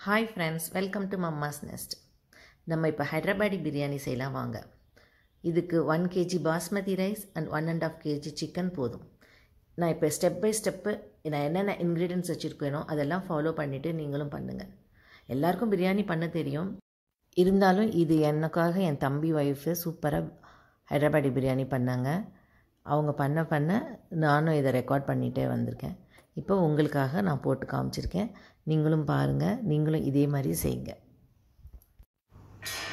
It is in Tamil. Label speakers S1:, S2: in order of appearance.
S1: hi friends welcome to mamma's nest நம்ம இப்போ ஹைதராபாடி பிரியாணி செய்யலாம் வாங்க இதுக்கு one KG basmati rice and one and half KG chicken போதும் நான் இப்போ ஸ்டெப் பை ஸ்டெப்பு நான் என்னென்ன இன்க்ரீடியன்ஸ் வச்சுருக்கேனோ அதெல்லாம் ஃபாலோ பண்ணிவிட்டு நீங்களும் பண்ணுங்கள் எல்லாருக்கும் பிரியாணி பண்ண தெரியும் இருந்தாலும் இது எனக்காக என் தம்பி ஒய்ஃபு சூப்பராக ஹைதராபாடி பிரியாணி பண்ணாங்க அவங்க பண்ண பண்ண நானும் இதை ரெக்கார்ட் பண்ணிகிட்டே வந்திருக்கேன் இப்போ உங்களுக்காக நான் போட்டு காமிச்சிருக்கேன் நீங்களும் பாருங்கள் நீங்களும் இதே மாதிரி செய்யுங்க